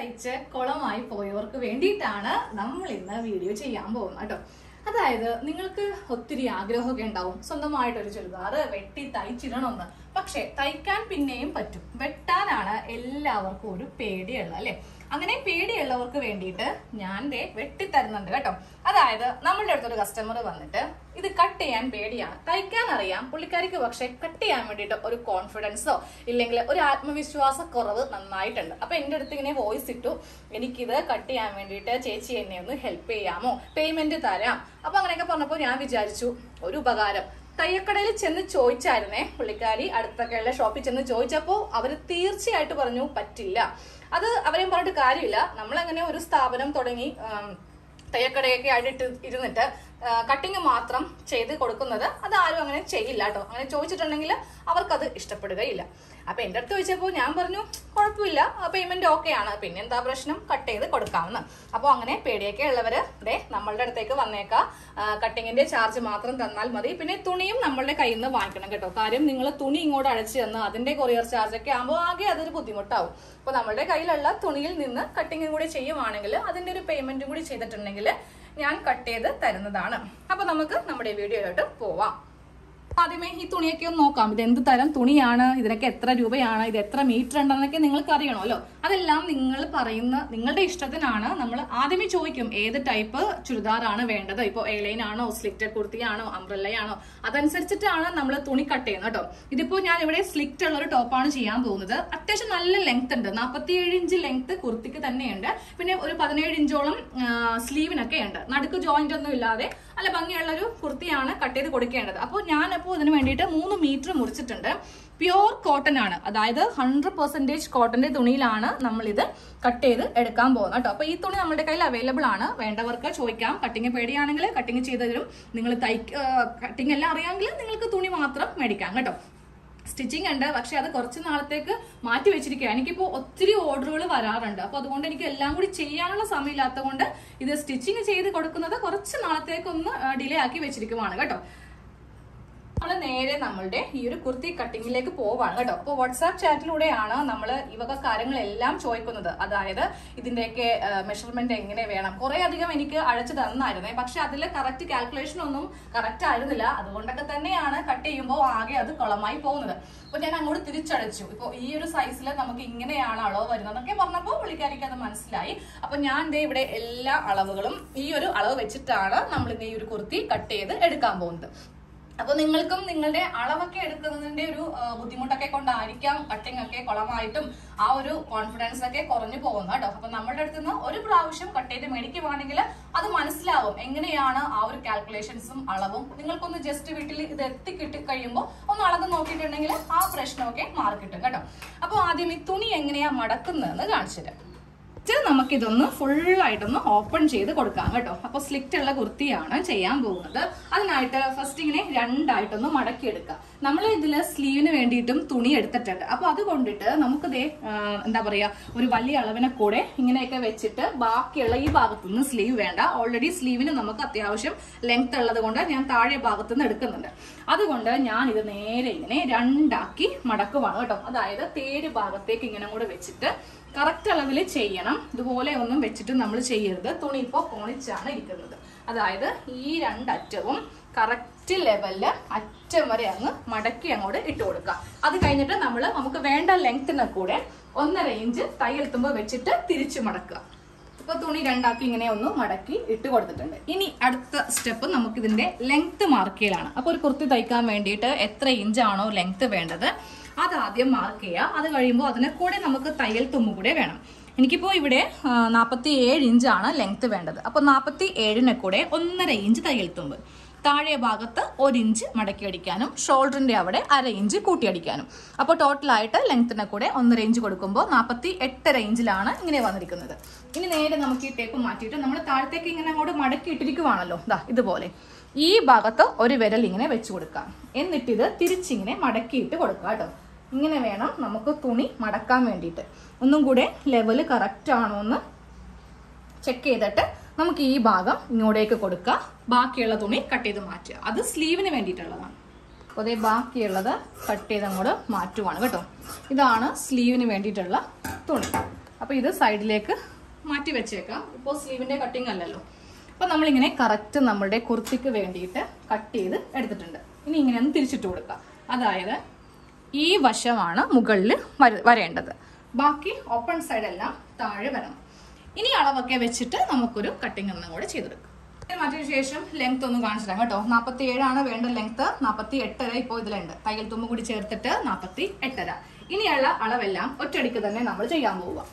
തയ്ച്ച് കുളമായി പോയവർക്ക് വേണ്ടിയിട്ടാണ് നമ്മൾ ഇന്ന് വീഡിയോ ചെയ്യാൻ പോകുന്നത് കേട്ടോ അതായത് നിങ്ങൾക്ക് ഒത്തിരി ആഗ്രഹമൊക്കെ ഉണ്ടാവും സ്വന്തമായിട്ടൊരു ചുരിദാർ വെട്ടി തയ്ച്ചിടണമെന്ന് പക്ഷെ തയ്ക്കാൻ പിന്നെയും പറ്റും വെട്ടാനാണ് എല്ലാവർക്കും ഒരു പേടിയുള്ളത് അല്ലെ അങ്ങനെ പേടിയുള്ളവർക്ക് വേണ്ടിയിട്ട് ഞാൻ ദേ വെട്ടിത്തരുന്നുണ്ട് കേട്ടോ അതായത് നമ്മളുടെ അടുത്തൊരു കസ്റ്റമർ വന്നിട്ട് ഇത് കട്ട് ചെയ്യാൻ പേടിയാണ് തയ്ക്കാൻ അറിയാം പുള്ളിക്കാരിക്ക് പക്ഷെ കട്ട് ചെയ്യാൻ വേണ്ടിയിട്ട് ഒരു കോൺഫിഡൻസോ ഇല്ലെങ്കിൽ ഒരു ആത്മവിശ്വാസ കുറവ് നന്നായിട്ടുണ്ട് അപ്പൊ എന്റെ അടുത്ത് ഇങ്ങനെ വോയിസ് ഇട്ടു എനിക്കിത് കട്ട് ചെയ്യാൻ വേണ്ടിയിട്ട് ചേച്ചി എന്നെ ഒന്ന് ഹെൽപ്പ് ചെയ്യാമോ പേയ്മെന്റ് തരാം അപ്പൊ അങ്ങനെയൊക്കെ പറഞ്ഞപ്പോൾ ഞാൻ വിചാരിച്ചു ഒരു ഉപകാരം തയ്യക്കടയിൽ ചെന്ന് ചോദിച്ചായിരുന്നേ പുള്ളിക്കാരി അടുത്തൊക്കെയുള്ള ഷോപ്പിൽ ചെന്ന് ചോദിച്ചപ്പോൾ അവര് തീർച്ചയായിട്ടും പറഞ്ഞു പറ്റില്ല അത് അവരെയും പറഞ്ഞിട്ട് കാര്യമില്ല നമ്മളങ്ങനെ ഒരു സ്ഥാപനം തുടങ്ങി ആം, തയ്യക്കടയൊക്കെ ആയിട്ട് ഇട്ട് ഇരുന്നിട്ട് കട്ടിങ് മാത്രം ചെയ്ത് കൊടുക്കുന്നത് അത് ആരും അങ്ങനെ ചെയ്യില്ല കേട്ടോ അങ്ങനെ ചോദിച്ചിട്ടുണ്ടെങ്കിൽ അവർക്കത് ഇഷ്ടപ്പെടുകയില്ല അപ്പൊ എന്റെ അടുത്ത് ചോദിച്ചപ്പോൾ ഞാൻ പറഞ്ഞു കുഴപ്പമില്ല പേയ്മെന്റ് ഓക്കെ ആണ് പിന്നെ എന്താ പ്രശ്നം കട്ട് ചെയ്ത് കൊടുക്കാമെന്ന് അപ്പോൾ അങ്ങനെ പേടിയൊക്കെ ഉള്ളവര് ദേ നമ്മളുടെ അടുത്തേക്ക് വന്നേക്കാം കട്ടിങ്ങിന്റെ ചാർജ് മാത്രം തന്നാൽ മതി പിന്നെ തുണിയും നമ്മളുടെ കയ്യിൽ നിന്ന് വാങ്ങിക്കണം കേട്ടോ കാര്യം നിങ്ങൾ തുണി ഇങ്ങോട്ട് അടച്ചു തന്ന് അതിന്റെ കൊറിയർ ചാർജ് ഒക്കെ ആകുമ്പോൾ ആകെ അതൊരു ബുദ്ധിമുട്ടാവും അപ്പൊ നമ്മളുടെ കയ്യിലുള്ള തുണിയിൽ നിന്ന് കട്ടിങ്ങും കൂടി ചെയ്യുവാണെങ്കിൽ അതിന്റെ ഒരു പേയ്മെന്റും കൂടി ചെയ്തിട്ടുണ്ടെങ്കിൽ ഞാൻ കട്ട് ചെയ്ത് തരുന്നതാണ് അപ്പൊ നമുക്ക് നമ്മുടെ വീഡിയോയിലോട്ട് പോവാം ആദ്യമേ ഈ തുണിയൊക്കെ ഒന്ന് നോക്കാം ഇത് എന്ത് തരം തുണിയാണ് ഇതിനൊക്കെ എത്ര രൂപയാണ് ഇത് എത്ര മീറ്റർ ഉണ്ടെന്നൊക്കെ നിങ്ങൾക്ക് അറിയണമല്ലോ അതെല്ലാം നിങ്ങൾ പറയുന്ന നിങ്ങളുടെ ഇഷ്ടത്തിനാണ് നമ്മൾ ആദ്യമേ ചോദിക്കും ഏത് ടൈപ്പ് ചുരിദാറാണ് വേണ്ടത് ഇപ്പോൾ എയർലൈൻ ആണോ സ്ലിക്റ്റഡ് കുർത്തിയാണോ അംബ്രല്ലയാണോ അതനുസരിച്ചിട്ടാണ് നമ്മൾ തുണി കട്ട് ചെയ്യുന്നത് കേട്ടോ ഇതിപ്പോ ഞാൻ ഇവിടെ സ്ലിക്റ്റ് ഉള്ള ഒരു ടോപ്പാണ് ചെയ്യാൻ പോകുന്നത് അത്യാവശ്യം നല്ല ലെങ്ത് ഉണ്ട് നാൽപ്പത്തിയേഴ് ഇഞ്ച് ലെങ്ത് കുർത്തിക്ക് തന്നെയുണ്ട് പിന്നെ ഒരു പതിനേഴ് ഇഞ്ചോളം സ്ലീവിനൊക്കെ ഉണ്ട് നടുക്ക് ജോയിന്റ് ഒന്നും ഇല്ലാതെ നല്ല ഭംഗിയുള്ള ഒരു കുർത്തിയാണ് കട്ട് ചെയ്ത് കൊടുക്കേണ്ടത് അപ്പോൾ ഞാനപ്പോൾ ഇതിന് വേണ്ടിയിട്ട് മൂന്ന് മീറ്റർ മുറിച്ചിട്ടുണ്ട് പ്യോർ കോട്ടൺ ആണ് അതായത് ഹൺഡ്രഡ് പെർസെന്റേജ് കോട്ടന്റെ തുണിയിലാണ് നമ്മൾ ഇത് കട്ട് ചെയ്ത് എടുക്കാൻ പോകുന്നത് കേട്ടോ അപ്പൊ ഈ തുണി നമ്മുടെ കയ്യിൽ അവൈലബിൾ ആണ് വേണ്ടവർക്ക് ചോദിക്കാം കട്ടിങ് പേടിയാണെങ്കിൽ കട്ടിങ് ചെയ്ത് തരും നിങ്ങൾ തയ്ക്ക കട്ടിങ് എല്ലാം അറിയാമെങ്കിൽ നിങ്ങൾക്ക് തുണി മാത്രം മേടിക്കാം കേട്ടോ സ്റ്റിച്ചിങ് ഉണ്ട് പക്ഷെ അത് കുറച്ച് നാളത്തേക്ക് മാറ്റി വെച്ചിരിക്കുക എനിക്കിപ്പോൾ ഒത്തിരി ഓർഡറുകൾ വരാറുണ്ട് അപ്പൊ അതുകൊണ്ട് എനിക്ക് എല്ലാം കൂടി ചെയ്യാനുള്ള സമയമില്ലാത്തത് കൊണ്ട് ഇത് സ്റ്റിച്ചിങ് ചെയ്ത് കൊടുക്കുന്നത് കുറച്ച് നാളത്തേക്കൊന്ന് ഡിലേ ആക്കി വെച്ചിരിക്കുവാണ് കേട്ടോ നമ്മൾ നേരെ നമ്മളുടെ ഈ ഒരു കുർത്തി കട്ടിങ്ങിലേക്ക് പോവാണ് കേട്ടോ അപ്പോൾ വാട്സാപ്പ് ചാറ്റിലൂടെയാണ് നമ്മൾ ഈ വക കാര്യങ്ങളെല്ലാം ചോദിക്കുന്നത് അതായത് ഇതിന്റെയൊക്കെ മെഷർമെന്റ് എങ്ങനെ വേണം കുറെ അധികം എനിക്ക് അഴച്ചു തന്നായിരുന്നേ പക്ഷെ അതിൽ കറക്റ്റ് കാൽക്കുലേഷൻ ഒന്നും കറക്റ്റ് ആയിരുന്നില്ല അതുകൊണ്ടൊക്കെ തന്നെയാണ് കട്ട് ചെയ്യുമ്പോൾ ആകെ അത് കുളമായി പോകുന്നത് അപ്പൊ ഞാൻ അങ്ങോട്ട് തിരിച്ചടച്ചു ഇപ്പൊ ഈ ഒരു സൈസിൽ നമുക്ക് ഇങ്ങനെയാണ് അളവ് വരുന്നതൊക്കെ പറഞ്ഞപ്പോൾ പുള്ളിക്കാരിക്ക് അത് മനസ്സിലായി അപ്പൊ ഞാൻ ദേ ഇവിടെ എല്ലാ അളവുകളും ഈ ഒരു അളവ് വെച്ചിട്ടാണ് നമ്മൾ ഇന്ന് ഈ ഒരു കുർത്തി കട്ട് ചെയ്ത് എടുക്കാൻ പോകുന്നത് അപ്പൊ നിങ്ങൾക്കും നിങ്ങളുടെ അളവൊക്കെ എടുക്കുന്നതിന്റെ ഒരു ആ, ബുദ്ധിമുട്ടൊക്കെ കൊണ്ടായിരിക്കാം കട്ടിംഗ് ഒക്കെ കുളമായിട്ടും ആ ഒരു കോൺഫിഡൻസ് ഒക്കെ കുറഞ്ഞു പോകുന്നത് കേട്ടോ അപ്പൊ നമ്മുടെ അടുത്ത് നിന്ന് ഒരു പ്രാവശ്യം കട്ട് ചെയ്ത് മേടിക്കുവാണെങ്കിൽ അത് മനസ്സിലാവും എങ്ങനെയാണ് ആ ഒരു കാൽക്കുലേഷൻസും അളവും നിങ്ങൾക്കൊന്ന് ജസ്റ്റ് വീട്ടിൽ ഇത് എത്തിക്കിട്ടി കഴിയുമ്പോൾ ഒന്ന് അളന്ന് നോക്കിയിട്ടുണ്ടെങ്കിൽ ആ പ്രശ്നമൊക്കെ മാറി കിട്ടും കേട്ടോ അപ്പൊ ആദ്യം ഈ തുണി എങ്ങനെയാ മടക്കുന്നതെന്ന് കാണിച്ചു തരാം ഇത് നമുക്കിതൊന്ന് ഫുള്ളായിട്ടൊന്ന് ഓപ്പൺ ചെയ്ത് കൊടുക്കാം കേട്ടോ അപ്പൊ സ്ലിറ്റ് ഉള്ള കുർത്തിയാണ് ചെയ്യാൻ പോകുന്നത് അതിനായിട്ട് ഫസ്റ്റ് ഇങ്ങനെ രണ്ടായിട്ടൊന്ന് മടക്കിയെടുക്കുക നമ്മൾ ഇതിൽ സ്ലീവിന് വേണ്ടിയിട്ടും തുണി എടുത്തിട്ടുണ്ട് അപ്പൊ അത് കൊണ്ടിട്ട് നമുക്ക് ദേ ആ, എന്താ പറയാ ഒരു വലിയ അളവിനെ കൂടെ ഇങ്ങനെയൊക്കെ വെച്ചിട്ട് ബാക്കിയുള്ള ഈ ഭാഗത്തുനിന്ന് സ്ലീവ് വേണ്ട ഓൾറെഡി സ്ലീവിന് നമുക്ക് അത്യാവശ്യം ലെങ്ത് ഉള്ളത് കൊണ്ട് ഞാൻ താഴെ ഭാഗത്തുനിന്ന് എടുക്കുന്നുണ്ട് അതുകൊണ്ട് ഞാൻ ഇത് നേരെ ഇങ്ങനെ രണ്ടാക്കി മടക്കുവാണ് കേട്ടോ അതായത് തേര് ഭാഗത്തേക്ക് ഇങ്ങനെ കൂടെ വെച്ചിട്ട് കറക്റ്റ് അളവിൽ ചെയ്യണം ഇതുപോലെ ഒന്നും വെച്ചിട്ട് നമ്മൾ ചെയ്യരുത് തുണി ഇപ്പോൾ കോണിച്ചാണ് ഇരിക്കുന്നത് അതായത് ഈ രണ്ടറ്റവും കറക്റ്റ് ലെവലില് അറ്റം വരെ അങ്ങ് മടക്കി അങ്ങോട്ട് ഇട്ട് കൊടുക്കുക അത് കഴിഞ്ഞിട്ട് നമ്മൾ നമുക്ക് വേണ്ട ലെങ്ത്തിനെ കൂടെ ഒന്നര ഇഞ്ച് തയ്യൽ തുമ്പ് വെച്ചിട്ട് തിരിച്ചു മടക്കുക ഇപ്പൊ തുണി രണ്ടാക്കി ഇങ്ങനെ ഒന്ന് മടക്കി ഇട്ട് കൊടുത്തിട്ടുണ്ട് ഇനി അടുത്ത സ്റ്റെപ്പ് നമുക്ക് ഇതിന്റെ ലെങ്ത് മാർക്ക് ചെയ്യലാണ് അപ്പൊ ഒരു കുർത്തി തയ്ക്കാൻ വേണ്ടിയിട്ട് എത്ര ഇഞ്ചാണോ ലെങ്ത് വേണ്ടത് അത് ആദ്യം മാർക്ക് ചെയ്യുക അത് കഴിയുമ്പോൾ അതിനെ കൂടെ നമുക്ക് തയ്യൽ തുമ്പ് കൂടെ വേണം എനിക്കിപ്പോൾ ഇവിടെ നാൽപ്പത്തി ഏഴ് ഇഞ്ചാണ് ലെങ്ത് വേണ്ടത് അപ്പോൾ നാൽപ്പത്തി ഏഴിനെ കൂടെ ഒന്നര ഇഞ്ച് തയ്യൽ തുമ്പ് താഴെ ഭാഗത്ത് ഒരു ഇഞ്ച് മടക്കി അടിക്കാനും ഷോൾഡറിന്റെ അവിടെ അര ഇഞ്ച് കൂട്ടി അടിക്കാനും അപ്പോൾ ടോട്ടലായിട്ട് ലെങ്ത്തിനെ കൂടെ ഒന്നര ഇഞ്ച് കൊടുക്കുമ്പോൾ നാൽപ്പത്തി എട്ടര ഇഞ്ചിലാണ് ഇങ്ങനെ വന്നിരിക്കുന്നത് ഇനി നേരെ നമുക്ക് ഈ ടേപ്പ് മാറ്റിയിട്ട് നമ്മൾ താഴത്തേക്ക് ഇങ്ങനെ അങ്ങോട്ട് മടക്കി ഇട്ടിരിക്കുവാണല്ലോ ദാ ഇതുപോലെ ഈ ഭാഗത്ത് ഒരു വിരൽ ഇങ്ങനെ വെച്ച് കൊടുക്കാം എന്നിട്ട് ഇത് തിരിച്ചിങ്ങനെ മടക്കിയിട്ട് കൊടുക്കുക കേട്ടോ ഇങ്ങനെ വേണം നമുക്ക് തുണി മടക്കാൻ വേണ്ടിയിട്ട് ഒന്നും കൂടെ ലെവല് കറക്റ്റ് ആണോ എന്ന് ചെക്ക് ചെയ്തിട്ട് നമുക്ക് ഈ ഭാഗം ഇങ്ങോട്ടേക്ക് കൊടുക്കുക ബാക്കിയുള്ള തുണി കട്ട് ചെയ്ത് മാറ്റുക അത് സ്ലീവിന് വേണ്ടിയിട്ടുള്ളതാണ് അപ്പോൾ അതേ ബാക്കിയുള്ളത് കട്ട് ചെയ്ത് അങ്ങോട്ട് മാറ്റുവാണ് കേട്ടോ ഇതാണ് സ്ലീവിന് വേണ്ടിയിട്ടുള്ള തുണി അപ്പോൾ ഇത് സൈഡിലേക്ക് മാറ്റി വെച്ചേക്കാം ഇപ്പോൾ സ്ലീവിന്റെ കട്ടിങ് അല്ലല്ലോ അപ്പോൾ നമ്മളിങ്ങനെ കറക്റ്റ് നമ്മുടെ കുർത്തിക്ക് വേണ്ടിയിട്ട് കട്ട് ചെയ്ത് എടുത്തിട്ടുണ്ട് ഇനി ഇങ്ങനെ ഒന്ന് തിരിച്ചിട്ട് കൊടുക്കാം അതായത് ഈ വശമാണ് മുകളിൽ വര- വരേണ്ടത് ബാക്കി ഓപ്പൺ സൈഡ് എല്ലാം താഴെ വരണം ഇനി അളവൊക്കെ വെച്ചിട്ട് നമുക്കൊരു കട്ടിങ് ഒന്നും കൂടെ ചെയ്തെടുക്കാം ഇത് മാറ്റിയ ശേഷം ലെങ്ത് ഒന്ന് കാണിച്ചു തരാം കേട്ടോ നാൽപ്പത്തി ഏഴാണ് വേണ്ട ലെങ്ത് നാൽപ്പത്തി എട്ടര ഇപ്പോൾ ഇതിലുണ്ട് തയ്യൽ തുമ്പ് കൂടി ചേർത്തിട്ട് നാൽപ്പത്തി എട്ടര ഇനിയുള്ള അളവെല്ലാം ഒറ്റയടിക്ക് തന്നെ നമ്മൾ ചെയ്യാൻ പോവുക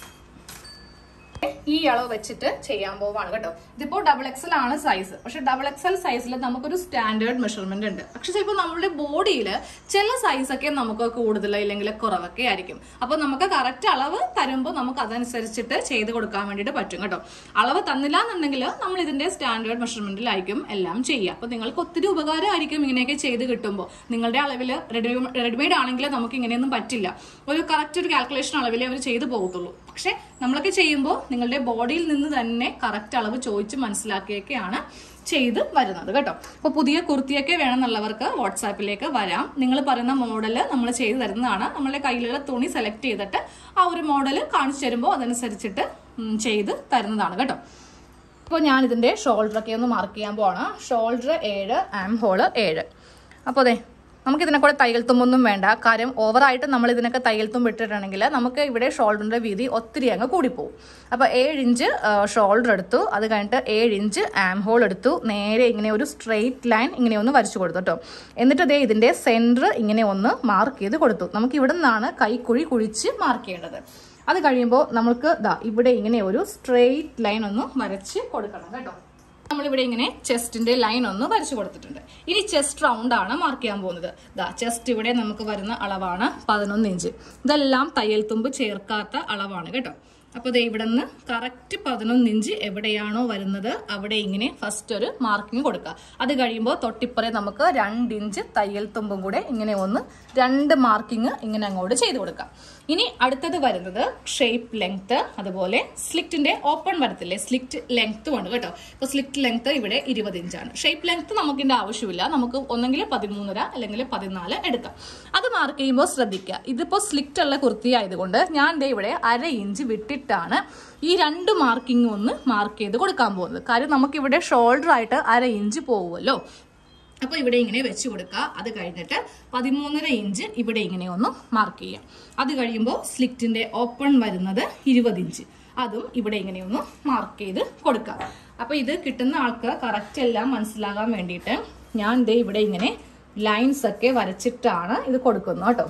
ഈ അളവ് വെച്ചിട്ട് ചെയ്യാൻ പോവാണ് കേട്ടോ ഇതിപ്പോ ഡബിൾ എക്സൽ ആണ് സൈസ് പക്ഷെ ഡബിൾ എക്സൽ സൈസിൽ നമുക്കൊരു സ്റ്റാൻഡേർഡ് മെഷർമെന്റ് ഉണ്ട് പക്ഷെ ചിലപ്പോൾ നമ്മുടെ ബോഡിയിൽ ചില സൈസ് ഒക്കെ നമുക്ക് കൂടുതൽ ഇല്ലെങ്കിൽ കുറവൊക്കെ ആയിരിക്കും അപ്പൊ നമുക്ക് കറക്റ്റ് അളവ് തരുമ്പോൾ നമുക്ക് അതനുസരിച്ചിട്ട് ചെയ്ത് കൊടുക്കാൻ വേണ്ടിയിട്ട് പറ്റും കേട്ടോ അളവ് തന്നില്ല എന്നുണ്ടെങ്കിൽ നമ്മൾ ഇതിന്റെ സ്റ്റാൻഡേർഡ് മെഷർമെന്റിലായിരിക്കും എല്ലാം ചെയ്യുക അപ്പൊ നിങ്ങൾക്ക് ഒത്തിരി ഉപകാരമായിരിക്കും ഇങ്ങനെയൊക്കെ ചെയ്ത് കിട്ടുമ്പോൾ നിങ്ങളുടെ അളവിൽ റെഡിമെയ്ഡ് ആണെങ്കിൽ നമുക്ക് ഇങ്ങനെയൊന്നും പറ്റില്ല ഒരു കറക്റ്റ് ഒരു കാൽക്കുലേഷൻ അളവിലേ അവർ ചെയ്തു പോകത്തുള്ളൂ പക്ഷെ നമ്മളൊക്കെ ചെയ്യുമ്പോൾ നിങ്ങളുടെ ബോഡിയിൽ നിന്ന് തന്നെ കറക്റ്റ് അളവ് ചോദിച്ച് മനസ്സിലാക്കിയൊക്കെയാണ് ചെയ്ത് വരുന്നത് കേട്ടോ അപ്പോൾ പുതിയ കുർത്തിയൊക്കെ വേണമെന്നുള്ളവർക്ക് വാട്സാപ്പിലേക്ക് വരാം നിങ്ങൾ പറയുന്ന മോഡൽ നമ്മൾ ചെയ്തു തരുന്നതാണ് നമ്മളുടെ കയ്യിലുള്ള തുണി സെലക്ട് ചെയ്തിട്ട് ആ ഒരു മോഡൽ കാണിച്ചു തരുമ്പോൾ അതനുസരിച്ചിട്ട് ഉം, ചെയ്ത് തരുന്നതാണ് കേട്ടോ അപ്പോൾ ഞാൻ ഇതിൻ്റെ ഷോൾഡറൊക്കെ ഒന്ന് മാർക്ക് ചെയ്യാൻ പോവാണ് ഷോൾഡർ ഏഴ് ആം ഹോള് ഏഴ് അപ്പോൾ അതെ നമുക്ക് ഇതിനെ കൂടെ തയ്യൽ തുമ്പൊന്നും വേണ്ട കാര്യം ഓവറായിട്ട് നമ്മൾ ഇതിനൊക്കെ തയ്യൽ തുമ്പ് ഇട്ടിട്ടുണ്ടെങ്കിൽ നമുക്ക് ഇവിടെ ഷോൾഡറിൻ്റെ വീതി ഒത്തിരി അങ്ങ് കൂടിപ്പോവും അപ്പോൾ ഏഴ് ഇഞ്ച് ഷോൾഡർ എടുത്തു അത് കഴിഞ്ഞിട്ട് ഏഴ് ഇഞ്ച് ആം ഹോൾ എടുത്തു നേരെ ഇങ്ങനെ ഒരു സ്ട്രെയിറ്റ് ലൈൻ ഇങ്ങനെ ഒന്ന് വരച്ചു കൊടുത്തു കേട്ടോ എന്നിട്ട് ദേ ഇതിൻ്റെ സെൻറ്റർ ഇങ്ങനെ ഒന്ന് മാർക്ക് ചെയ്ത് കൊടുത്തു നമുക്ക് ഇവിടെ നിന്നാണ് കൈക്കുഴി കുഴിച്ച് മാർക്ക് ചെയ്യേണ്ടത് അത് കഴിയുമ്പോൾ നമുക്ക് ദാ ഇവിടെ ഇങ്ങനെ ഒരു സ്ട്രെയിറ്റ് ലൈൻ ഒന്ന് വരച്ച് കൊടുക്കണം കേട്ടോ നമ്മളിവിടെ ഇങ്ങനെ ചെസ്റ്റിന്റെ ലൈൻ ഒന്ന് വരച്ചു കൊടുത്തിട്ടുണ്ട് ഇനി ചെസ്റ്റ് റൗണ്ട് ആണ് മാർക്ക് ചെയ്യാൻ പോകുന്നത് ദാ ചെസ്റ്റ് ഇവിടെ നമുക്ക് വരുന്ന അളവാണ് പതിനൊന്ന് ഇഞ്ച് ഇതെല്ലാം തയ്യൽ തുമ്പ് ചേർക്കാത്ത അളവാണ് കേട്ടോ അപ്പോൾ ദേ ഇവിടെ നിന്ന് കറക്റ്റ് പതിനൊന്ന് ഇഞ്ച് എവിടെയാണോ വരുന്നത് അവിടെ ഇങ്ങനെ ഫസ്റ്റ് ഒരു മാർക്കിങ് കൊടുക്കുക അത് കഴിയുമ്പോൾ തൊട്ടിപ്പുറേ നമുക്ക് രണ്ട് ഇഞ്ച് തയ്യൽ തുമ്പും കൂടെ ഇങ്ങനെ ഒന്ന് രണ്ട് മാർക്കിങ് ഇങ്ങനെ അങ്ങോട്ട് ചെയ്ത് കൊടുക്കാം ഇനി അടുത്തത് വരുന്നത് ഷേപ്പ് ലെങ്ത് അതുപോലെ സ്ലിക്റ്റിന്റെ ഓപ്പൺ വരത്തില്ലേ സ്ലിക്റ്റ് ലെങ്ത്തും ഉണ്ട് കേട്ടോ അപ്പോൾ സ്ലിക്റ്റ് ലെങ്ത് ഇവിടെ ഇരുപത് ഇഞ്ചാണ് ഷേപ്പ് ലെങ്ത് നമുക്കിന്റെ ആവശ്യമില്ല നമുക്ക് ഒന്നെങ്കിൽ പതിമൂന്നര അല്ലെങ്കിൽ പതിനാല് എടുക്കാം അത് മാർക്ക് ചെയ്യുമ്പോൾ ശ്രദ്ധിക്കുക ഇതിപ്പോൾ സ്ലിക്റ്റ് ഉള്ള കുർത്തി ആയതുകൊണ്ട് ഞാൻ ദേ ഇവിടെ അര ഇഞ്ച് വിട്ടിട്ടാണ് ഈ രണ്ട് മാർക്കിംഗ് ഒന്ന് മാർക്ക് ചെയ്ത് കൊടുക്കാൻ പോകുന്നത് കാര്യം നമുക്കിവിടെ ഷോൾഡർ ആയിട്ട് അര ഇഞ്ച് പോകുമല്ലോ അപ്പോൾ ഇവിടെ ഇങ്ങനെ വെച്ച് കൊടുക്കുക അത് കഴിഞ്ഞിട്ട് പതിമൂന്നര ഇഞ്ച് ഇവിടെ ഇങ്ങനെ ഒന്ന് മാർക്ക് ചെയ്യാം അത് കഴിയുമ്പോൾ സ്ലിക്റ്റിന്റെ ഓപ്പൺ വരുന്നത് ഇരുപത് ഇഞ്ച് അതും ഇവിടെ ഇങ്ങനെ ഒന്ന് മാർക്ക് ചെയ്ത് കൊടുക്കുക അപ്പോൾ ഇത് കിട്ടുന്ന ആൾക്ക് കറക്റ്റ് എല്ലാം മനസ്സിലാകാൻ വേണ്ടിയിട്ട് ഞാൻ ദേ ഇവിടെ ഇങ്ങനെ ലൈൻസ് ഒക്കെ വരച്ചിട്ടാണ് ഇത് കൊടുക്കുന്നത് കേട്ടോ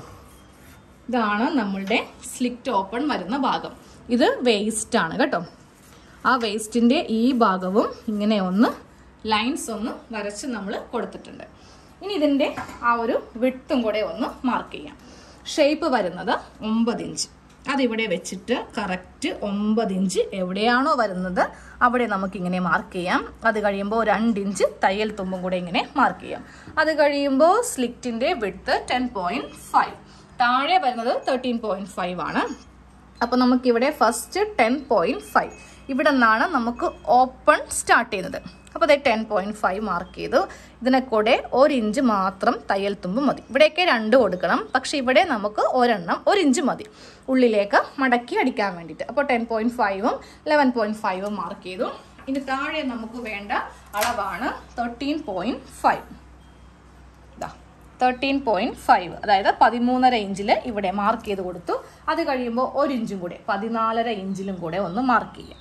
ഇതാണ് നമ്മളുടെ സ്ലിക്റ്റ് ഓപ്പൺ വരുന്ന ഭാഗം ഇത് വേസ്റ്റ് ആണ് കേട്ടോ ആ വേസ്റ്റിന്റെ ഈ ഭാഗവും ഇങ്ങനെ ഒന്ന് ലൈൻസ് ഒന്ന് വരച്ച് നമ്മൾ കൊടുത്തിട്ടുണ്ട് ഇനി ഇതിന്റെ ആ ഒരു വിട്ടും കൂടെ ഒന്ന് മാർക്ക് ചെയ്യാം ഷേപ്പ് വരുന്നത് ഒമ്പത് ഇഞ്ച് അതിവിടെ വെച്ചിട്ട് കറക്റ്റ് ഒമ്പത് ഇഞ്ച് എവിടെയാണോ വരുന്നത് അവിടെ നമുക്ക് ഇങ്ങനെ മാർക്ക് ചെയ്യാം അത് കഴിയുമ്പോൾ രണ്ട് ഇഞ്ച് തയ്യൽ തുമ്പും കൂടെ ഇങ്ങനെ മാർക്ക് ചെയ്യാം അത് കഴിയുമ്പോൾ സ്ലിക്റ്റിന്റെ വിട്ട് ടെൻ പോയിന്റ് ഫൈവ് താഴെ വരുന്നത് തേർട്ടീൻ പോയിന്റ് ഫൈവ് ആണ് അപ്പോൾ നമുക്കിവിടെ ഫസ്റ്റ് ടെൻ പോയിന്റ് ഫൈവ് ഇവിടെ നിന്നാണ് നമുക്ക് ഓപ്പൺ സ്റ്റാർട്ട് ചെയ്യുന്നത് അപ്പോൾ അതേ ടെൻ പോയിന്റ് ഫൈവ് മാർക്ക് ചെയ്തു ഇതിനെ കൂടെ ഒരു ഇഞ്ച് മാത്രം തയ്യൽ തുമ്പ് മതി ഇവിടെയൊക്കെ രണ്ട് കൊടുക്കണം പക്ഷെ ഇവിടെ നമുക്ക് ഒരെണ്ണം ഒരു ഇഞ്ച് മതി ഉള്ളിലേക്ക് മടക്കി അടിക്കാൻ വേണ്ടിയിട്ട് അപ്പോൾ ടെൻ പോയിന്റ് ഫൈവും ലെവൻ പോയിന്റ് ഫൈവും മാർക്ക് ചെയ്തു ഇനി താഴെ നമുക്ക് വേണ്ട അളവാണ് തേർട്ടീൻ പോയിന്റ് ഫൈവ് ഇതാ തേർട്ടീൻ പോയിന്റ് ഫൈവ് അതായത് പതിമൂന്നര ഇഞ്ചിൽ ഇവിടെ മാർക്ക് ചെയ്ത് കൊടുത്തു അത് കഴിയുമ്പോൾ ഒരു ഇഞ്ചും കൂടെ പതിനാലര ഇഞ്ചിലും കൂടെ ഒന്ന് മാർക്ക് ചെയ്യാം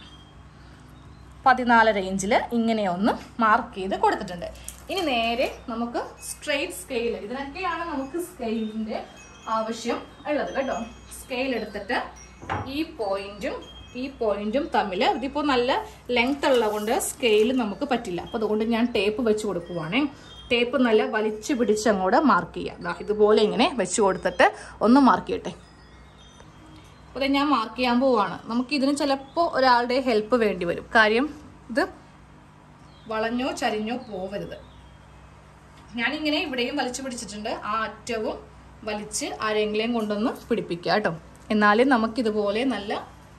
പതിനാലര ഇഞ്ചിൽ ഇങ്ങനെ ഒന്ന് മാർക്ക് ചെയ്ത് കൊടുത്തിട്ടുണ്ട് ഇനി നേരെ നമുക്ക് സ്ട്രെയിറ്റ് സ്കെയിൽ ഇതിനൊക്കെയാണ് നമുക്ക് സ്കെയിലിന്റെ ആവശ്യം ഉള്ളത് കേട്ടോ സ്കെയിൽ എടുത്തിട്ട് ഈ പോയിന്റും ഈ പോയിന്റും തമ്മിൽ ഇതിപ്പോൾ നല്ല ലെങ്ത് ഉള്ളതുകൊണ്ട് സ്കെയിൽ നമുക്ക് പറ്റില്ല അപ്പോൾ അതുകൊണ്ട് ഞാൻ ടേപ്പ് വെച്ച് കൊടുക്കുവാണേ ടേപ്പ് നല്ല വലിച്ചു പിടിച്ച് അങ്ങോട്ട് മാർക്ക് ചെയ്യാം ദാ ഇതുപോലെ ഇങ്ങനെ വെച്ച് കൊടുത്തിട്ട് ഒന്ന് മാർക്ക് ചെയ്യട്ടെ അപ്പോൾ ഞാൻ മാർക്ക് ചെയ്യാൻ പോവാണ് നമുക്ക് ഇതിന് ചിലപ്പോൾ ഒരാളുടെ ഹെൽപ്പ് വേണ്ടി വരും കാര്യം ഇത് വളഞ്ഞോ ചരിഞ്ഞോ പോവരുത് ഞാനിങ്ങനെ ഇവിടെയും വലിച്ചു പിടിച്ചിട്ടുണ്ട് ആ അറ്റവും വലിച്ച് ആരെങ്കിലും കൊണ്ടൊന്ന് പിടിപ്പിക്കുക കേട്ടോ എന്നാലേ നമുക്കിതുപോലെ നല്ല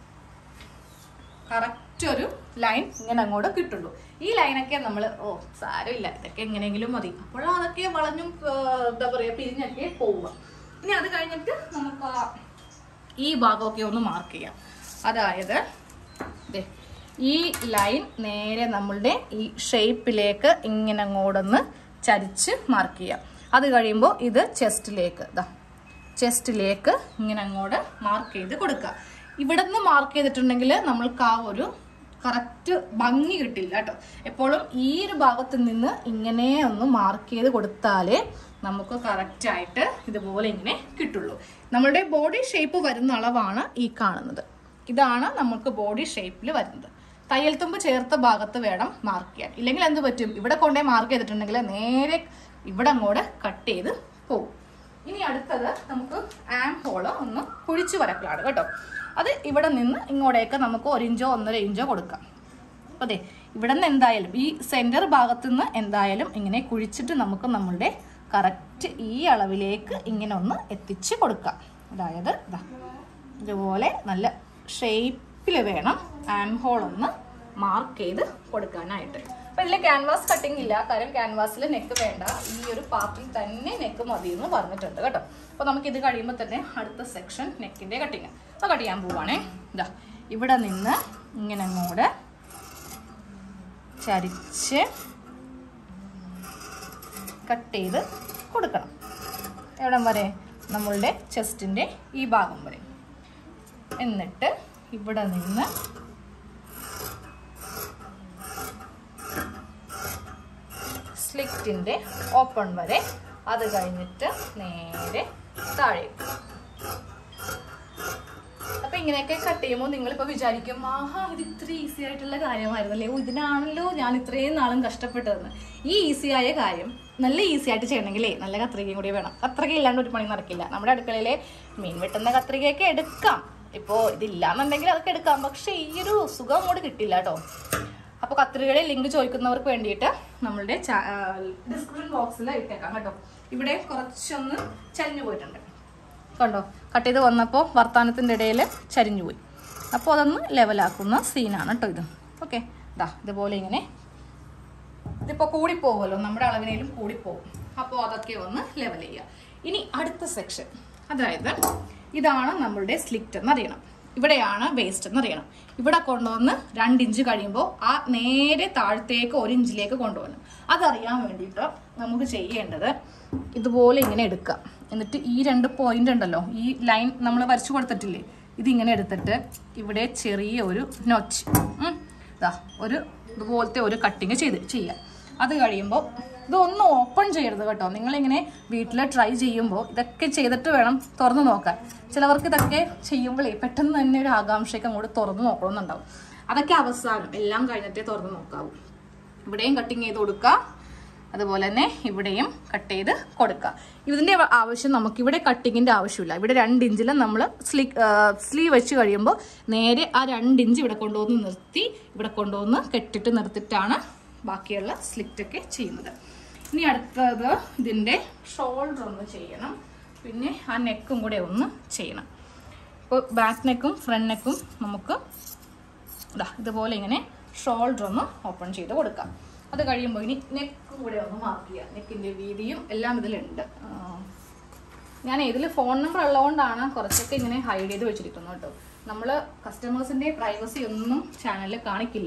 കറക്റ്റ് ഒരു ലൈൻ ഇങ്ങനെ അങ്ങോട്ട് കിട്ടുള്ളൂ ഈ ലൈനൊക്കെ നമ്മൾ ഓ സാരമില്ല ഇതൊക്കെ എങ്ങനെയെങ്കിലും മതി അപ്പോഴും അതൊക്കെ വളഞ്ഞും ആ, എന്താ പറയുക പിരിഞ്ഞൊക്കെ പോവുക ഇനി അത് കഴിഞ്ഞിട്ട് നമുക്ക് ആ ഈ ഭാഗമൊക്കെ ഒന്ന് മാർക്ക് ചെയ്യാം അതായത് ദേ, ഈ ലൈൻ നേരെ നമ്മളുടെ ഈ ഷേപ്പിലേക്ക് ഇങ്ങനെ അങ്ങോട്ടൊന്ന് ചരിച്ച് മാർക്ക് ചെയ്യാം അത് കഴിയുമ്പോൾ ഇത് ചെസ്റ്റിലേക്ക് ഇതാ ചെസ്റ്റിലേക്ക് ഇങ്ങനെ അങ്ങോട്ട് മാർക്ക് ചെയ്ത് കൊടുക്കുക ഇവിടെ നിന്ന് മാർക്ക് ചെയ്തിട്ടുണ്ടെങ്കിൽ നമ്മൾക്ക് ആ ഒരു കറക്റ്റ് ഭംഗി കിട്ടില്ല കേട്ടോ എപ്പോഴും ഈ ഒരു ഭാഗത്ത് നിന്ന് ഇങ്ങനെ ഒന്ന് മാർക്ക് ചെയ്ത് കൊടുത്താലേ നമുക്ക് കറക്റ്റ് ആയിട്ട് ഇതുപോലെ ഇങ്ങനെ കിട്ടുള്ളൂ നമ്മളുടെ ബോഡി ഷേപ്പ് വരുന്ന അളവാണ് ഈ കാണുന്നത് ഇതാണ് നമുക്ക് ബോഡി ഷേപ്പിൽ വരുന്നത് തയ്യൽ തുമ്പ് ചേർത്ത ഭാഗത്ത് വേണം മാർക്ക് ചെയ്യാൻ ഇല്ലെങ്കിൽ എന്ത് പറ്റും ഇവിടെ കൊണ്ടേ മാർക്ക് ചെയ്തിട്ടുണ്ടെങ്കിൽ നേരെ ഇവിടെ അങ്ങോട്ട് കട്ട് ചെയ്ത് പോകും ഇനി അടുത്തത് നമുക്ക് ആം ഹോള് ഒന്ന് കുഴിച്ചു വരക്കലാണ് കേട്ടോ അത് ഇവിടെ നിന്ന് ഇങ്ങോട്ടേക്ക് നമുക്ക് ഒരു ഇഞ്ചോ ഒന്നര ഇഞ്ചോ കൊടുക്കാം അപ്പോൾ അതെ ഇവിടെ നിന്ന് എന്തായാലും ഈ സെൻറ്റർ ഭാഗത്തു നിന്ന് എന്തായാലും ഇങ്ങനെ കുഴിച്ചിട്ട് നമുക്ക് നമ്മളുടെ കറക്റ്റ് ഈ അളവിലേക്ക് ഇങ്ങനെ ഒന്ന് എത്തിച്ച് കൊടുക്കാം അതായത് ഇതാ ഇതുപോലെ നല്ല ഷേപ്പിൽ വേണം ആം ഹോൾ ഒന്ന് മാർക്ക് ചെയ്ത് കൊടുക്കാനായിട്ട് അപ്പൊ ഇതിൽ ക്യാൻവാസ് കട്ടിങ് ഇല്ല കാര്യം ക്യാൻവാസിൽ നെക്ക് വേണ്ട ഈ ഒരു പാർട്ടിൽ തന്നെ നെക്ക് മതി എന്ന് പറഞ്ഞിട്ടുണ്ട് കേട്ടോ അപ്പൊ നമുക്ക് ഇത് കഴിയുമ്പോൾ തന്നെ അടുത്ത സെക്ഷൻ നെക്കിന്റെ കട്ടിങ് അപ്പൊ കട്ട് ചെയ്യാൻ പോവാണേ ഇതാ ഇവിടെ നിന്ന് ഇങ്ങനെ അങ്ങോട്ട് ചരിച്ച് കട്ട് ചെയ്ത് കൊടുക്കണം എവിടം വരെ നമ്മളുടെ ചെസ്റ്റിന്റെ ഈ ഭാഗം വരെ എന്നിട്ട് ഇവിടെ നിന്ന് സ്ലിറ്റിന്റെ ഓപ്പൺ വരെ അത് കഴിഞ്ഞിട്ട് നേരെ താഴേക്ക് അപ്പൊ ഇങ്ങനെയൊക്കെ കട്ട് ചെയ്യുമ്പോൾ നിങ്ങളിപ്പോ വിചാരിക്കും ആഹാ ഇത് ഇത്ര ഈസി ആയിട്ടുള്ള കാര്യമായിരുന്നല്ലേ ഓ ഇതിനാണല്ലോ ഞാൻ ഇത്രയും നാളും കഷ്ടപ്പെട്ടതെന്ന് ഈ ഈസി ആയ കാര്യം നല്ല ഈസി ആയിട്ട് ചെയ്യണമെങ്കിലേ നല്ല കത്രികയും കൂടി വേണം കത്രിക ഇല്ലാണ്ട് ഒരു പണി നടക്കില്ല നമ്മുടെ അടുക്കളയിലെ മീൻ വെട്ടുന്ന കത്രികയൊക്കെ എടുക്കാം ഇപ്പോൾ ഇതില്ലാന്നുണ്ടെങ്കിൽ അതൊക്കെ എടുക്കാം പക്ഷെ ഈ ഒരു സുഖം അങ്ങോട്ട് കിട്ടില്ല കേട്ടോ അപ്പോൾ കത്രികയുടെ ലിങ്ക് ചോദിക്കുന്നവർക്ക് വേണ്ടിയിട്ട് നമ്മളുടെ ഡിസ്ക്രിപ്ഷൻ ബോക്സിൽ ഇട്ടേക്കാം കേട്ടോ ഇവിടെ കുറച്ചൊന്ന് ചരിഞ്ഞു പോയിട്ടുണ്ട് കണ്ടോ കട്ട് ചെയ്ത് വന്നപ്പോൾ വർത്താനത്തിൻ്റെ ഇടയിൽ ചരിഞ്ഞു പോയി അപ്പോൾ അതൊന്ന് ലെവലാക്കുന്ന സീനാണ് കേട്ടോ ഇത് ഓക്കെ ഇതാ ഇതുപോലെ ഇങ്ങനെ ഇതിപ്പോൾ കൂടിപ്പോകുമല്ലോ നമ്മുടെ അളവിനേലും കൂടിപ്പോകും അപ്പോൾ അതൊക്കെ ഒന്ന് ലെവൽ ചെയ്യുക ഇനി അടുത്ത സെക്ഷൻ അതായത് ഇതാണ് നമ്മളുടെ സ്ലിറ്റ് എന്നറിയണം ഇവിടെയാണ് വേസ്റ്റ് എന്നറിയണം ഇവിടെ കൊണ്ടുവന്ന് രണ്ട് ഇഞ്ച് കഴിയുമ്പോൾ ആ നേരെ താഴത്തേക്ക് ഒരു ഇഞ്ചിലേക്ക് കൊണ്ടുപോകണം അതറിയാൻ വേണ്ടിയിട്ട് നമുക്ക് ചെയ്യേണ്ടത് ഇതുപോലെ ഇങ്ങനെ എടുക്കുക എന്നിട്ട് ഈ രണ്ട് പോയിന്റ് ഉണ്ടല്ലോ ഈ ലൈൻ നമ്മൾ വരച്ചു കൊടുത്തിട്ടില്ലേ ഇതിങ്ങനെ എടുത്തിട്ട് ഇവിടെ ചെറിയ ഒരു നൊച്ച് ഇതാ ഒരു ഇതുപോലത്തെ ഒരു കട്ടിങ് ചെയ്ത് ചെയ്യാം അത് കഴിയുമ്പോൾ ഇതൊന്നും ഓപ്പൺ ചെയ്യരുത് കേട്ടോ നിങ്ങളിങ്ങനെ വീട്ടിൽ ട്രൈ ചെയ്യുമ്പോൾ ഇതൊക്കെ ചെയ്തിട്ട് വേണം തുറന്നു നോക്കാൻ ചിലവർക്ക് ഇതൊക്കെ ചെയ്യുമ്പോഴേ പെട്ടെന്ന് തന്നെ ഒരു ആകാംക്ഷയൊക്കെ അങ്ങോട്ട് തുറന്നു നോക്കണമെന്നുണ്ടാവും അതൊക്കെ അവസാനം എല്ലാം കഴിഞ്ഞിട്ടേ തുറന്നു നോക്കാവൂ ഇവിടെയും കട്ടിങ് ചെയ്ത് കൊടുക്കുക അതുപോലെ തന്നെ ഇവിടെയും കട്ട് ചെയ്ത് കൊടുക്കുക ഇതിൻ്റെ ആവശ്യം നമുക്ക് ഇവിടെ കട്ടിങ്ങിൻ്റെ ആവശ്യമില്ല ഇവിടെ രണ്ട് ഇഞ്ചിൽ നമ്മൾ സ്ലീ സ്ലീവ് വെച്ച് കഴിയുമ്പോൾ നേരെ ആ രണ്ട് ഇഞ്ച് ഇവിടെ കൊണ്ടുവന്ന് നിർത്തി ഇവിടെ കൊണ്ടുവന്ന് കെട്ടിട്ട് നിർത്തിയിട്ടാണ് ബാക്കിയുള്ള സ്ലിറ്റൊക്കെ ചെയ്യുന്നത് ഇനി അടുത്തത് ഇതിൻ്റെ ഷോൾഡർ ഒന്ന് ചെയ്യണം പിന്നെ ആ നെക്കും കൂടെ ഒന്ന് ചെയ്യണം ഇപ്പോൾ ബാക്ക് നെക്കും ഫ്രണ്ട് നെക്കും നമുക്ക് ഇതാ ഇതുപോലെ ഇങ്ങനെ ഷോൾഡർ ഒന്ന് ഓപ്പൺ ചെയ്ത് കൊടുക്കാം അത് കഴിയുമ്പോൾ ഇനി നെക്ക് കൂടെ ഒന്ന് മാർക്ക് ചെയ്യാം നെക്കിൻ്റെ വീതിയും എല്ലാം ഇതിലുണ്ട് ആ, ഞാൻ ഇതിൽ ഫോൺ നമ്പർ ഉള്ളതുകൊണ്ടാണ് കുറച്ചൊക്കെ ഇങ്ങനെ ഹൈഡ് ചെയ്ത് വെച്ചിരിക്കുന്നത് കേട്ടോ നമ്മൾ കസ്റ്റമേഴ്സിൻ്റെ പ്രൈവസി ഒന്നും ചാനലിൽ കാണിക്കില്ല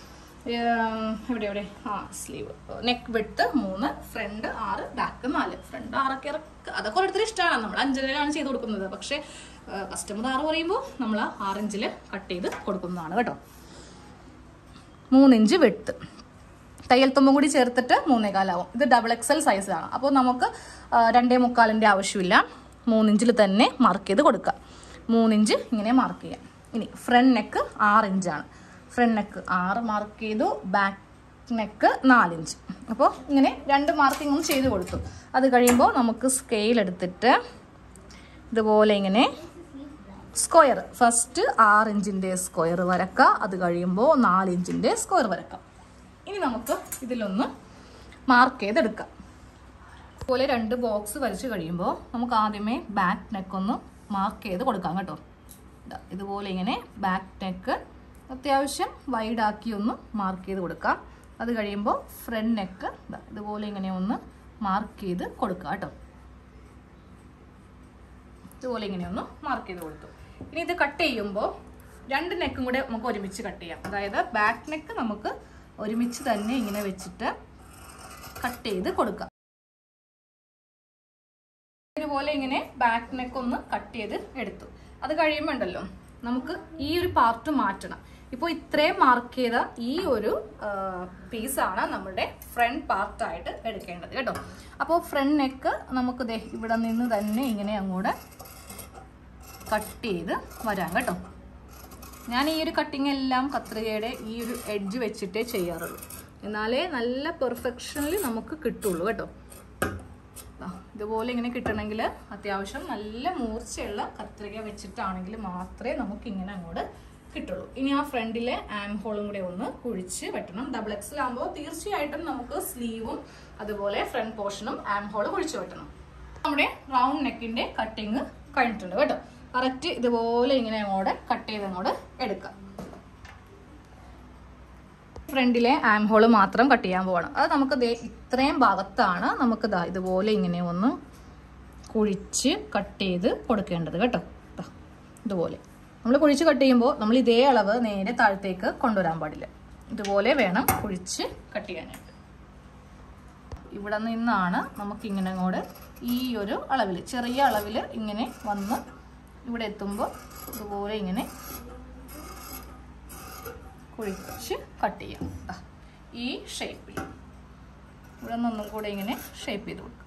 ഏം, എവിടെ എവിടെ ആ സ്ലീവ് നെക്ക് വിട്ട് മൂന്ന് ഫ്രണ്ട് ആറ് ബാക്ക് നാല് ഫ്രണ്ട് ആറൊക്കെ ഇറക്ക അതൊക്കെ ഓരോരുത്തർ ഇഷ്ടമാണ് നമ്മൾ അഞ്ചിലാണ് ചെയ്ത് കൊടുക്കുന്നത് പക്ഷേ കസ്റ്റമർ ആറ് പറയുമ്പോൾ നമ്മൾ ആറിഞ്ചിൽ കട്ട് ചെയ്ത് കൊടുക്കുന്നതാണ് കേട്ടോ മൂന്നിഞ്ച് വെട്ട് തയ്യൽ തുമ്പും കൂടി ചേർത്തിട്ട് മൂന്നേകാലാവും ഇത് ഡബിൾ എക്സൽ സൈസാണ് അപ്പോൾ നമുക്ക് ആ, രണ്ടേ മുക്കാലിൻ്റെ ആവശ്യമില്ല മൂന്നിഞ്ചിൽ തന്നെ മാർക്ക് ചെയ്ത് കൊടുക്കാം മൂന്നിഞ്ച് ഇങ്ങനെ മാർക്ക് ചെയ്യാം ഇനി ഫ്രണ്ട് നെക്ക് ആറ് ഇഞ്ചാണ് ഫ്രണ്ട് നെക്ക് ആറ് മാർക്ക് ചെയ്തു ബാക്ക് നെക്ക് നാലിഞ്ച് അപ്പോൾ ഇങ്ങനെ രണ്ട് മാർക്കിംഗ് ഒന്ന് ചെയ്ത് കൊടുത്തു അത് കഴിയുമ്പോൾ നമുക്ക് സ്കെയിൽ എടുത്തിട്ട് ഇതുപോലെ ഇങ്ങനെ സ്ക്വയർ ഫസ്റ്റ് ആറ് ഇഞ്ചിൻ്റെ സ്ക്വയർ വരക്കുക അത് കഴിയുമ്പോൾ നാല് ഇഞ്ചിൻ്റെ സ്ക്വയർ വരക്കാം ഇനി നമുക്ക് ഇതിലൊന്ന് മാർക്ക് ചെയ്തെടുക്കാം അതുപോലെ രണ്ട് ബോക്സ് വരച്ച് കഴിയുമ്പോൾ നമുക്ക് ആദ്യമേ ബാക്ക് നെക്ക് ഒന്ന് മാർക്ക് ചെയ്ത് കൊടുക്കാം കേട്ടോ ദാ ഇതുപോലെ ഇങ്ങനെ ബാക്ക് നെക്ക് അത്യാവശ്യം വൈഡാക്കി ഒന്ന് മാർക്ക് ചെയ്ത് കൊടുക്കാം അത് കഴിയുമ്പോൾ ഫ്രണ്ട് നെക്ക് ഇതുപോലെ ഇങ്ങനെ ഒന്ന് മാർക്ക് ചെയ്ത് കൊടുക്കുക കേട്ടോ ഇതുപോലെ ഇങ്ങനെ ഒന്ന് മാർക്ക് ചെയ്ത് കൊടുത്തു ഇനി ഇത് കട്ട് ചെയ്യുമ്പോൾ രണ്ട് നെക്കും കൂടെ നമുക്ക് ഒരുമിച്ച് കട്ട് ചെയ്യാം അതായത് ബാക്ക് നെക്ക് നമുക്ക് ഒരുമിച്ച് തന്നെ ഇങ്ങനെ വെച്ചിട്ട് കട്ട് ചെയ്ത് കൊടുക്കാം ഇതുപോലെ ഇങ്ങനെ ബാക്ക് നെക്ക് ഒന്ന് കട്ട് ചെയ്ത് എടുത്തു അത് കഴിയുമ്പോൾ ഉണ്ടല്ലോ നമുക്ക് ഈ ഒരു പാർട്ട് മാറ്റണം ഇപ്പോൾ ഇത്രയും മാർക്ക് ചെയ്ത ഈ ഒരു പീസാണ് നമ്മുടെ ഫ്രണ്ട് പാർട്ടായിട്ട് എടുക്കേണ്ടത് കേട്ടോ അപ്പോൾ ഫ്രണ്ട് നെക്ക് നമുക്ക് ദേ ഇവിടെ നിന്ന് തന്നെ ഇങ്ങനെ അങ്ങോട്ട് കട്ട് ചെയ്ത് വരാം കേട്ടോ ഞാൻ ഈ ഒരു കട്ടിങ് എല്ലാം കത്രികയുടെ ഈ ഒരു എഡ്ജ് വെച്ചിട്ടേ ചെയ്യാറുള്ളൂ എന്നാലേ നല്ല പെർഫെക്ഷനിൽ നമുക്ക് കിട്ടുള്ളൂ കേട്ടോ ദാ, ഇതുപോലെ ഇങ്ങനെ കിട്ടണമെങ്കിൽ അത്യാവശ്യം നല്ല മൂർച്ചയുള്ള കത്രിക വെച്ചിട്ടാണെങ്കിൽ മാത്രമേ നമുക്ക് ഇങ്ങനെ അങ്ങോട്ട് കിട്ടുള്ളൂ ഇനി ആ ഫ്രണ്ടിലെ ആം ഹോളും കൂടെ ഒന്ന് കുഴിച്ച് വെട്ടണം ഡബിൾ എക്സൽ ആകുമ്പോൾ തീർച്ചയായിട്ടും നമുക്ക് സ്ലീവും അതുപോലെ ഫ്രണ്ട് പോർഷനും ആം ഹോൾ കുഴിച്ച് വെട്ടണം നമ്മുടെ റൗണ്ട് നെക്കിന്റെ കട്ടിങ് കഴിഞ്ഞിട്ടുണ്ട് കേട്ടോ കറക്റ്റ് ഇതുപോലെ ഇങ്ങനെ അങ്ങോട്ട് കട്ട് ചെയ്ത് അങ്ങോട്ട് എടുക്കാം ഫ്രണ്ടിലെ ആം ഹോൾ മാത്രം കട്ട് ചെയ്യാൻ പോവാണ് അത് നമുക്ക് ദേ ഇത്രയും ഭാഗത്താണ് നമുക്ക് ദാ ഇതുപോലെ ഇങ്ങനെ ഒന്ന് കുഴിച്ച് കട്ട് ചെയ്ത് കൊടുക്കേണ്ടത് കേട്ടോ ദാ, ഇതുപോലെ നമ്മൾ കുഴിച്ച് കട്ട് ചെയ്യുമ്പോൾ നമ്മൾ ഇതേ അളവ് നേരെ താഴത്തേക്ക് കൊണ്ടുവരാൻ പാടില്ല ഇതുപോലെ വേണം കുഴിച്ച് കട്ട് ചെയ്യാനായിട്ട് ഇവിടെ നിന്നാണ് നമുക്കിങ്ങനെ അങ്ങോട്ട് ഈ ഒരു അളവിൽ ചെറിയ അളവിൽ ഇങ്ങനെ വന്ന് ഇവിടെ എത്തുമ്പോൾ ഇതുപോലെ ഇങ്ങനെ കുഴിച്ച് കട്ട് ചെയ്യാം ദാ, ഈ ഷേപ്പിൽ ഇവിടെ നിന്നൊന്നും കൂടെ ഇങ്ങനെ ഷേപ്പ് ചെയ്ത് കൊടുക്കാം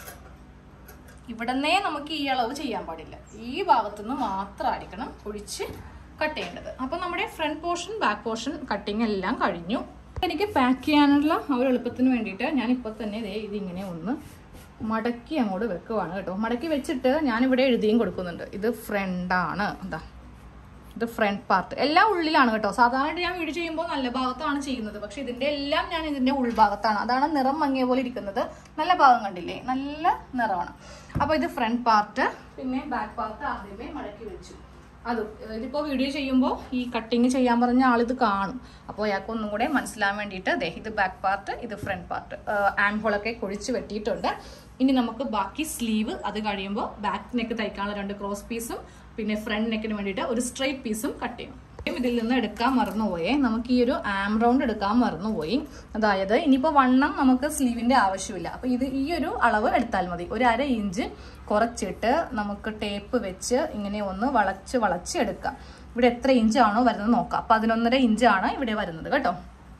ഇവിടന്നേ നമുക്ക് ഈ അളവ് ചെയ്യാൻ പാടില്ല ഈ ഭാഗത്തുനിന്ന് മാത്രമായിരിക്കണം കുഴിച്ച് കട്ട് ചെയ്യേണ്ടത് അപ്പോൾ നമ്മുടെ front portion back portion cutting എല്ലാം കഴിഞ്ഞു എനിക്ക് പാക്ക് ചെയ്യാനുള്ള ആ ഒരു എളുപ്പത്തിന് വേണ്ടിയിട്ട് ഞാൻ ഇപ്പോൾ തന്നെ ദേ ഇതിങ്ങനെ ഒന്ന് മടക്കി അങ്ങോട്ട് വെക്കുവാണ് കേട്ടോ മടക്കി വെച്ചിട്ട് ഞാനിവിടെ എഴുതിയും കൊടുക്കുന്നുണ്ട് ഇത് ഫ്രണ്ടാണ് എന്താ ഇത് ഫ്രണ്ട് പാർട്ട് എല്ലാം ഉള്ളിലാണ് കേട്ടോ സാധാരണയായിട്ട് ഞാൻ വീഡിയോ ചെയ്യുമ്പോൾ നല്ല ഭാഗത്താണ് ചെയ്യുന്നത് പക്ഷെ ഇതിന്റെ എല്ലാം ഞാൻ ഇതിന്റെ ഉൾഭാഗത്താണ് അതാണ് നിറം മങ്ങിയ പോലെ ഇരിക്കുന്നത് നല്ല ഭാഗം കണ്ടില്ലേ നല്ല നിറമാണ് അപ്പൊ ഇത് ഫ്രണ്ട് പാർട്ട് പിന്നെ ബാക്ക് പാർട്ട് ആദ്യമേ മടക്കി വെച്ചു അതും ഇതിപ്പോ വീഡിയോ ചെയ്യുമ്പോൾ ഈ കട്ടിങ് ചെയ്യാൻ പറഞ്ഞ ആളിത് കാണും അപ്പോൾ അയാൾക്ക് ഒന്നും കൂടെ മനസ്സിലാൻ വേണ്ടിയിട്ട് ദേ ഇത് ബാക്ക് പാർട്ട് ഇത് ഫ്രണ്ട് പാർട്ട് ആം ഹോളൊക്കെ കുഴിച്ച് വെട്ടിയിട്ടുണ്ട് ഇനി നമുക്ക് ബാക്കി സ്ലീവ് അത് കഴിയുമ്പോൾ ബാക്ക് നെക്ക് തയ്ക്കാനുള്ള രണ്ട് ക്രോസ് പീസും പിന്നെ ഫ്രണ്ട് നെക്കിന് വേണ്ടിയിട്ട് ഒരു സ്ട്രൈറ്റ് പീസും കട്ട് ചെയ്യണം ഇതിൽ നിന്ന് എടുക്കാൻ മറന്നുപോയേ നമുക്ക് ഈ ഒരു ആം റൗണ്ട് എടുക്കാൻ മറന്നുപോയി അതായത് ഇനിയിപ്പോൾ വണ്ണം നമുക്ക് സ്ലീവിന്റെ ആവശ്യമില്ല അപ്പൊ ഇത് ഈ ഒരു അളവ് എടുത്താൽ മതി ഒരു അര ഇഞ്ച് കുറച്ചിട്ട് നമുക്ക് ടേപ്പ് വെച്ച് ഇങ്ങനെ ഒന്ന് വളച്ച് വളച്ച് എടുക്കാം ഇവിടെ എത്ര ഇഞ്ചാണോ വരുന്നത് നോക്കാം പതിനൊന്നര ഇഞ്ചാണ് ഇവിടെ വരുന്നത് കേട്ടോ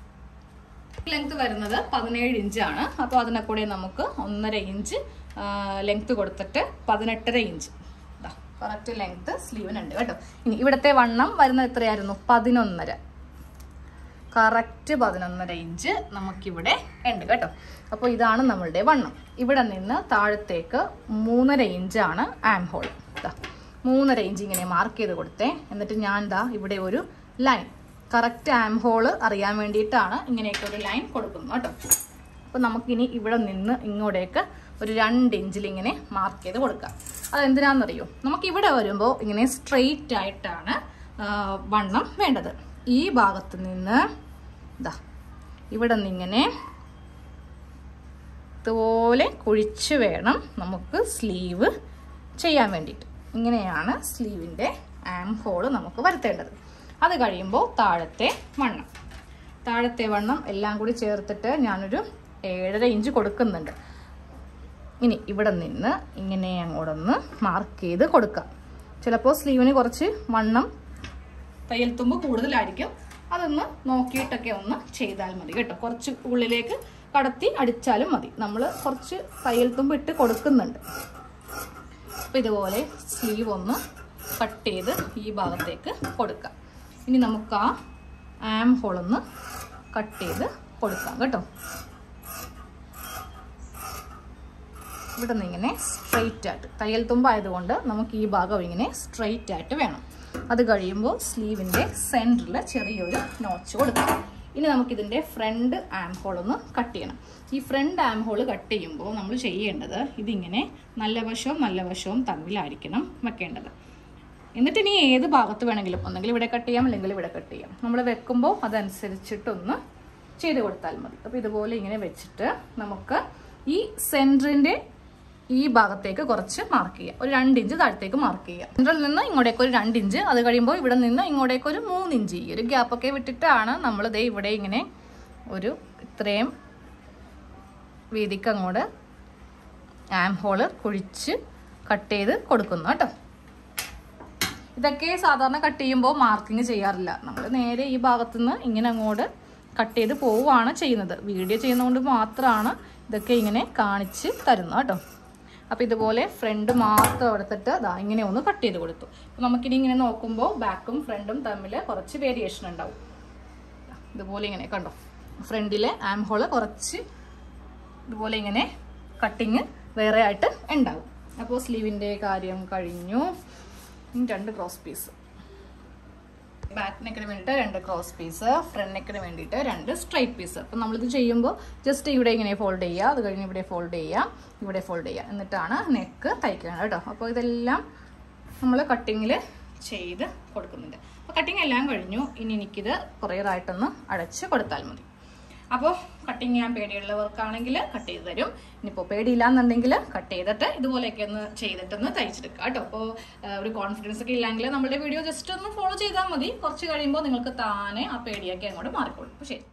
ലെങ്ത് വരുന്നത് പതിനേഴ് ഇഞ്ചാണ് അപ്പോൾ അതിനെ കൂടെ നമുക്ക് ഒന്നര ഇഞ്ച് ലെങ്ത് കൊടുത്തിട്ട് പതിനെട്ടര ഇഞ്ച് കറക്റ്റ് ലെങ്ത് സ്ലീവിനുണ്ട് കേട്ടോ ഇനി ഇവിടുത്തെ വണ്ണം വരുന്നത് എത്രയായിരുന്നു പതിനൊന്നര കറക്റ്റ് പതിനൊന്നര ഇഞ്ച് നമുക്കിവിടെ ഉണ്ട് കേട്ടോ അപ്പോൾ ഇതാണ് നമ്മളുടെ വണ്ണം ഇവിടെ നിന്ന് താഴത്തേക്ക് മൂന്നര ഇഞ്ചാണ് ആം ഹോൾ മൂന്നര ഇഞ്ച് ഇങ്ങനെ മാർക്ക് ചെയ്ത് കൊടുത്തേ എന്നിട്ട് ഞാൻ ദാ ഇവിടെ ഒരു ലൈൻ കറക്റ്റ് ആം ഹോള് അറിയാൻ വേണ്ടിയിട്ടാണ് ഇങ്ങനെയൊക്കെ ഒരു ലൈൻ കൊടുക്കുന്നത് കേട്ടോ അപ്പോൾ നമുക്കിനി ഇവിടെ നിന്ന് ഇങ്ങോട്ടേക്ക് ഒരു രണ്ട് ഇഞ്ചിൽ ഇങ്ങനെ മാർക്ക് ചെയ്ത് കൊടുക്കാം അതെന്തിനാണെന്നറിയോ നമുക്ക് ഇവിടെ വരുമ്പോൾ ഇങ്ങനെ സ്ട്രെയിറ്റ് ആയിട്ടാണ് ആ, വണ്ണം വേണ്ടത് ഈ ഭാഗത്ത് നിന്ന് ഇതാ ഇവിടെ നിന്നിങ്ങനെ ഇതുപോലെ കുഴിച്ച് വേണം നമുക്ക് സ്ലീവ് ചെയ്യാൻ വേണ്ടിയിട്ട് ഇങ്ങനെയാണ് സ്ലീവിൻ്റെ ആം ഹോള് നമുക്ക് വരുത്തേണ്ടത് അത് കഴിയുമ്പോൾ താഴത്തെ വണ്ണം താഴത്തെ വണ്ണം എല്ലാം കൂടി ചേർത്തിട്ട് ഞാനൊരു ഏഴര ഇഞ്ച് കൊടുക്കുന്നുണ്ട് ഇനി ഇവിടെ നിന്ന് ഇങ്ങനെ അങ്ങോട്ടൊന്ന് മാർക്ക് ചെയ്ത് കൊടുക്കാം ചിലപ്പോൾ സ്ലീവിന് കുറച്ച് വണ്ണം തയ്യൽ തുമ്പ് കൂടുതലായിരിക്കും അതൊന്ന് നോക്കിയിട്ടൊക്കെ ഒന്ന് ചെയ്താൽ മതി കേട്ടോ കുറച്ച് ഉള്ളിലേക്ക് കടത്തി അടിച്ചാലും മതി നമ്മൾ കുറച്ച് തയ്യൽ തുമ്പ് ഇട്ട് കൊടുക്കുന്നുണ്ട് അപ്പം ഇതുപോലെ സ്ലീവ് ഒന്ന് കട്ട് ചെയ്ത് ഈ ഭാഗത്തേക്ക് കൊടുക്കാം ഇനി നമുക്ക് ആ ആം ഹോളൊന്ന് കട്ട് ചെയ്ത് കൊടുക്കാം കേട്ടോ ഇവിടെ നിന്ന് ഇങ്ങനെ സ്ട്രെയിറ്റ് ആയിട്ട് തയ്യൽ തുമ്പായതുകൊണ്ട് നമുക്ക് ഈ ഭാഗം ഇങ്ങനെ സ്ട്രെയിറ്റ് ആയിട്ട് വേണം അത് കഴിയുമ്പോൾ സ്ലീവിൻ്റെ സെൻറ്ററിൽ ചെറിയൊരു നോച്ച് കൊടുക്കാം ഇനി നമുക്കിതിൻ്റെ ഫ്രണ്ട് ആം ഹോൾ ഒന്ന് കട്ട് ചെയ്യണം ഈ ഫ്രണ്ട് ആം ഹോൾ കട്ട് ചെയ്യുമ്പോൾ നമ്മൾ ചെയ്യേണ്ടത് ഇതിങ്ങനെ നല്ല വശവും നല്ല വശവും തമ്മിലായിരിക്കണം വെക്കേണ്ടത് എന്നിട്ട് ഇനി ഏത് ഭാഗത്ത് വേണമെങ്കിലും ഒന്നെങ്കിൽ ഇവിടെ കട്ട് ചെയ്യാം അല്ലെങ്കിൽ ഇവിടെ കട്ട് ചെയ്യാം നമ്മൾ വെക്കുമ്പോൾ അതനുസരിച്ചിട്ടൊന്ന് ചെയ്ത് കൊടുത്താൽ മതി അപ്പോൾ ഇതുപോലെ ഇങ്ങനെ വെച്ചിട്ട് നമുക്ക് ഈ സെൻറ്ററിൻ്റെ ഈ ഭാഗത്തേക്ക് കുറച്ച് മാർക്ക് ചെയ്യുക ഒരു രണ്ട് ഇഞ്ച് താഴത്തേക്ക് മാർക്ക് ചെയ്യുക സെൻട്രലിൽ നിന്ന് ഇങ്ങോട്ടേക്ക് ഒരു രണ്ട് ഇഞ്ച് അത് കഴിയുമ്പോൾ ഇവിടെ നിന്ന് ഇങ്ങോട്ടേക്ക് ഒരു മൂന്ന് ഇഞ്ച് ഈ ഒരു ഗ്യാപ്പൊക്കെ വിട്ടിട്ടാണ് നമ്മൾ ദേ ഇവിടെ ഇങ്ങനെ ഒരു ഇത്രയും വീതിക്ക് അങ്ങോട്ട് ആം ഹോള് കുഴിച്ച് കട്ട് ചെയ്ത് കൊടുക്കുന്നു കേട്ടോ ഇതൊക്കെ സാധാരണ കട്ട് ചെയ്യുമ്പോൾ മാർക്കിങ് ചെയ്യാറില്ല നമ്മൾ നേരെ ഈ ഭാഗത്തു നിന്ന് ഇങ്ങനെ അങ്ങോട്ട് കട്ട് ചെയ്ത് പോവുകയാണ് ചെയ്യുന്നത് വീഡിയോ ചെയ്യുന്നതുകൊണ്ട് മാത്രമാണ് ഇതൊക്കെ ഇങ്ങനെ കാണിച്ച് തരുന്നത് കേട്ടോ അപ്പോൾ ഇതുപോലെ ഫ്രണ്ട് മാത്രം എടുത്തിട്ട് ഇതാ ഇങ്ങനെ ഒന്ന് കട്ട് ചെയ്ത് കൊടുത്തു അപ്പോൾ നമുക്കിനി ഇങ്ങനെ നോക്കുമ്പോൾ ബാക്കും ഫ്രണ്ടും തമ്മിൽ കുറച്ച് വേരിയേഷൻ ഉണ്ടാവും ഇതുപോലെ ഇങ്ങനെ കണ്ടോ ഫ്രണ്ടിലെ ആം ഹോള് കുറച്ച് ഇതുപോലെ ഇങ്ങനെ കട്ടിങ് വേറെ ആയിട്ട് ഉണ്ടാവും അപ്പോൾ സ്ലീവിൻ്റെ കാര്യം കഴിഞ്ഞു ഇനി രണ്ട് ക്രോസ് പീസ് ബാക്ക് നെക്കിന് വേണ്ടിയിട്ട് രണ്ട് ക്രോസ് പീസ് ഫ്രണ്ട് നെക്കിന് വേണ്ടിയിട്ട് രണ്ട് സ്ട്രൈറ്റ് പീസ് അപ്പം നമ്മളിത് ചെയ്യുമ്പോൾ ജസ്റ്റ് ഇവിടെ ഇങ്ങനെ ഫോൾഡ് ചെയ്യുക അത് കഴിഞ്ഞ് ഇവിടെ ഫോൾഡ് ചെയ്യുക ഇവിടെ ഫോൾഡ് ചെയ്യുക എന്നിട്ടാണ് നെക്ക് തയ്ക്കണം കേട്ടോ അപ്പോൾ ഇതെല്ലാം നമ്മൾ കട്ടിങ്ങിൽ ചെയ്ത് കൊടുക്കുന്നുണ്ട് അപ്പോൾ കട്ടിങ് എല്ലാം കഴിഞ്ഞു ഇനി എനിക്കിത് കുറേറായിട്ടൊന്ന് അടച്ച് കൊടുത്താൽ മതി അപ്പോൾ കട്ടിങ് ചെയ്യാൻ പേടിയുള്ളവർക്കാണെങ്കിൽ കട്ട് ചെയ്ത് തരും ഇനിയിപ്പോൾ പേടിയില്ലാന്നുണ്ടെങ്കിൽ കട്ട് ചെയ്തിട്ട് ഇതുപോലെയൊക്കെ ഒന്ന് ചെയ്തിട്ടൊന്ന് തയ്ച്ചെടുക്കുക കേട്ടോ അപ്പോൾ ഒരു കോൺഫിഡൻസ് ഒക്കെ ഇല്ലെങ്കിൽ നമ്മുടെ വീഡിയോ ജസ്റ്റ് ഒന്ന് ഫോളോ ചെയ്താൽ മതി കുറച്ച് കഴിയുമ്പോൾ നിങ്ങൾക്ക് താനെ ആ പേടിയൊക്കെ അങ്ങോട്ട് മാറിക്കോളും അപ്പോൾ ശരി